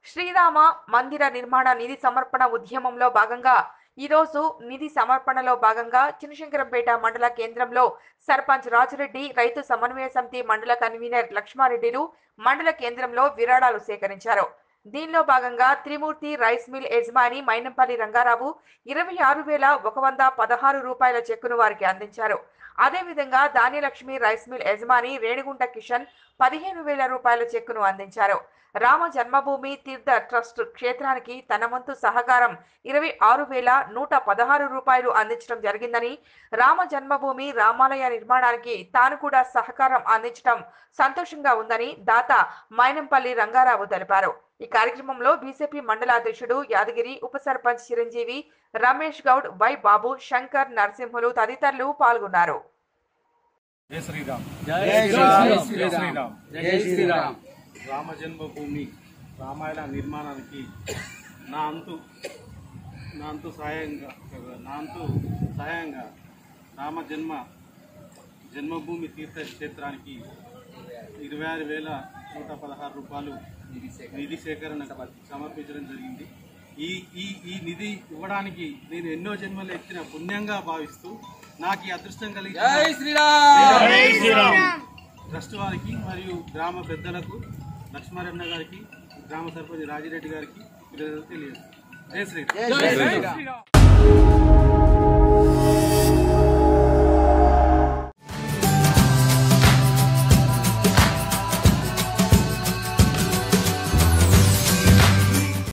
శ్రీరామ మందిర నిర్మాణ నిధి సమర్పణ ఉద్యమంలో భాగంగా ఈ రోజు నిధి సమర్పణలో భాగంగా చినశంకరంపేట మండల కేంద్రంలో సర్పంచ్ రాజురెడ్డి రైతు సమన్వయ సమితి మండల కన్వీనర్ లక్ష్మారెడ్డిలు మండల కేంద్రంలో విరాళాలు సేకరించారు దీనిలో భాగంగా త్రిమూర్తి రైస్ మిల్ యజమాని మైనంపల్లి రంగారావు ఇరవై ఆరు వేల ఒక వంద పదహారు రూపాయల చెక్కును వారికి అందించారు అదేవిధంగా ధాన్యలక్ష్మి రైస్ మిల్ యజమాని రేణిగుంట కిషన్ పదిహేను వేల రూపాయల చెక్కును అందించారు రామ జన్మభూమి తీర్థ ట్రస్ట్ క్షేత్రానికి తన వంతు సహకారం ఇరవై ఆరు వేల నూట పదహారు రూపాయలు అందించడం జరిగిందని రామ జన్మభూమి రామాలయ నిర్మాణానికి తాను కూడా సహకారం అందించడం సంతోషంగా ఉందని దాత మైనంపల్లి రంగారావు తెలిపారు ఈ కార్యక్రమంలో బీజేపీ మండల అధ్యక్షుడు యాదగిరి ఉప సర్పంచ్ చిరంజీవి రమేష్ గౌడ్ వై బాబు శంకర్ నరసింహులు తదితరులు పాల్గొన్నారు జై శ్రీరామ్ జై జై శ్రీరామ్ శ్రీరామ్ జై శ్రీరామ్ రామ జన్మభూమి రామాయణ నిర్మాణానికి నా అంతు నా అంతు సహాయంగా నా అంతు సహాయంగా రామ జన్మ జన్మభూమి తీర్థక్షేత్రానికి ఇరవై ఆరు వేల నూట పదహారు రూపాయలు నిధి సేకరణ సమర్పించడం జరిగింది ఈ ఈ ఈ నిధి ఇవ్వడానికి నేను ఎన్నో జన్మలు ఎత్తిన పుణ్యంగా భావిస్తూ నాకు ఈ అదృష్టం కలిగి జై శ్రీరామ్ ట్రస్ట్ వారికి మరియు గ్రామ పెద్దలకు లక్ష్మారన్న గారికి గ్రామ సర్పంచ్ రాజిరెడ్డి గారికి తెలియదు జై శ్రీరామ్ జై శ్రీరామ్